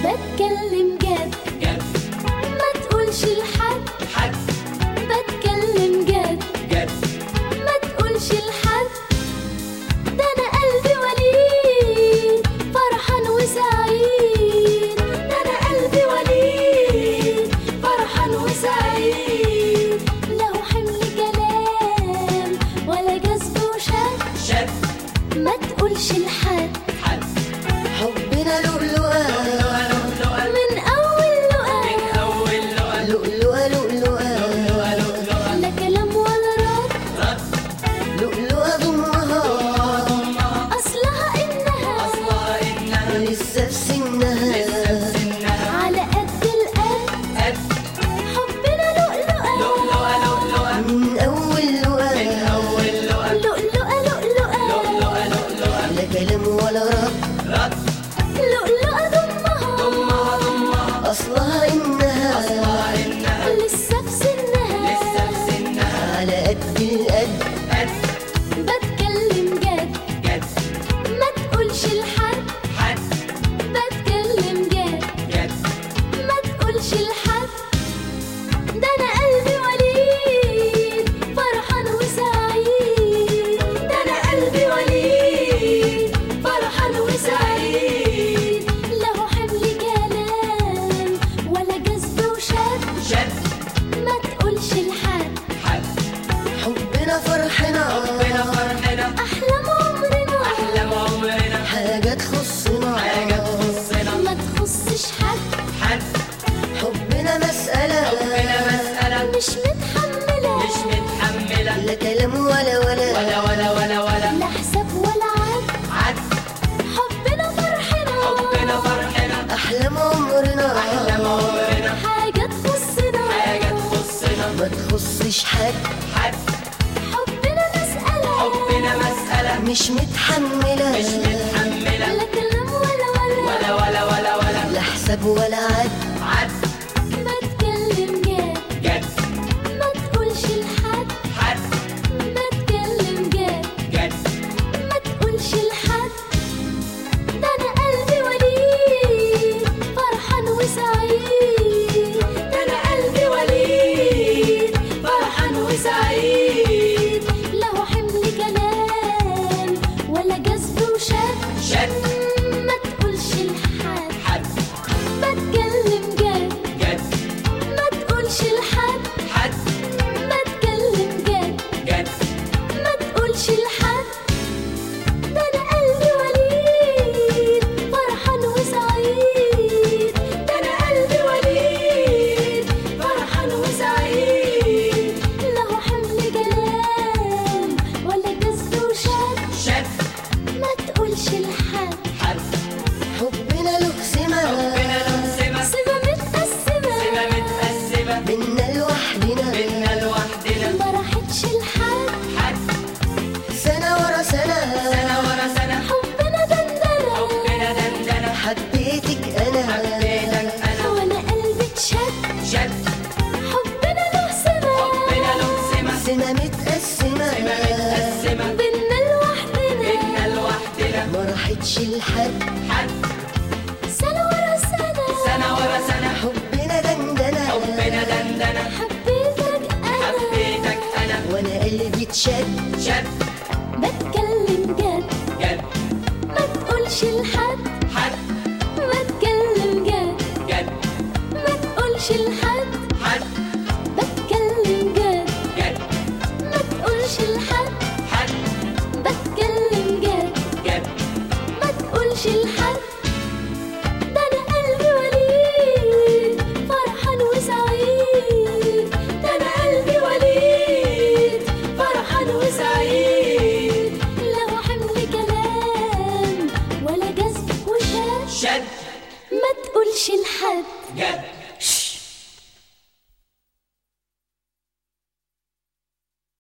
بتكلم جد جد ما تقولش لحد حد بتكلم جد جد ما تقولش لحد ده انا قلبي وليد فرحان وسعيد ده انا قلبي وليد فرحان وسعيد له حمل كلام ولا جذب وشد شد ما تقولش لحد حد حبنا لؤلؤة لؤلؤة لؤلؤة من اول من لقاء أول لؤلؤة لؤلؤة لؤلؤة لؤلؤة لؤلؤة لا كلام ولا رد رد لؤلؤة ضمها ضمها اصلها انها أصلها إنها لسه في سنها لسه بسنها على قد القد قد حبنا لؤلؤة لؤلؤة لؤلؤة من أول لؤلؤة من أول لؤلؤة لؤلؤة لؤلؤة لؤلؤة لؤلؤة لا كلام ولا رد رد لؤلؤة ضمها ضمها ضمها أصلها إنها أصلها إنها لسه في سنها لسه بسنها على قد القد قد بتكلم جد جد ما تقولش لحد حد بتكلم جد جد ما تقولش لحد ده انا قلبي وليد فرحان وسعيد ده انا قلبي وليد فرحان وسعيد له حمل كلام ولا جذب وشد شد ما تقولش لحد حد حبنا فرحنا ربنا فرحنا احلام عمرنا أحلام عمرنا حاجة تخصنا حاجة تخصنا ما تخصش حد حد حبنا مسألة ربنا مسألة مش متحملة مش متحملة لا كلام ولا ولا ولا ولا ولا ولا لا حساب ولا عد عد حبنا فرحنا ربنا فرحنا أحلام عمرنا أحلام عمرنا حاجة تخصنا حاجة تخصنا ما تخصش حد حد حبنا مسألة حبنا مسألة مش متحملة مش متحملة لا كلام ولا ولا ولا ولا ولا ولا لا حساب ولا عد عد ما تكلم جد جد ما تقولش لحد حد ما تكلم جد جد ما تقولش لحد ده انا قلبي وليد فرحان وسعيد ده انا قلبي وليد فرحان وسعيد له حمل كلام ولا جذب وشد شد ما تقولش لحد حد بتكلم جد جد ما تقولش لحد حد بتكلم جد جد ما تقولش لحد ده انا قلبي وليد فرحان وسعيد ده انا قلبي وليد فرحان وسعيد له حمل كلام ولا جذب وشد شد ما تقولش لحد حد حبنا له سمة ربنا له سمة سما متقسمة سمة متقسمة منا لوحدنا منا لوحدنا ما راحتش لحد حد سنة ورا سنة سنة ورا سنة حبنا دندنة حبنا دندنة حبيتك أنا حبيتك أنا وانا قلبي اتشد شد حبنا له سما حبنا له سمة سنة متقسمة سمة متقسمة بينا لوحدنا منا لوحدنا ما راحتش لحد حد سنة ورا سنة سنة ورا سنة حبنا دندنة حبنا دندنة حبيتك أنا حبيتك أنا وأنا قلبي اتشد شد بتكلم جد جد ما تقولش لحد حد بتكلم جد جد ما تقولش لحد حد بتكلم جد جد ما تقولش لحد حد بتكلم جد جد ما تقولش لحد ده انا قلبي وليد فرحان وسعيد ده انا قلبي وليد فرحان وسعيد له حمل كلام ولا جذب وشد شد ما تقولش لحد جد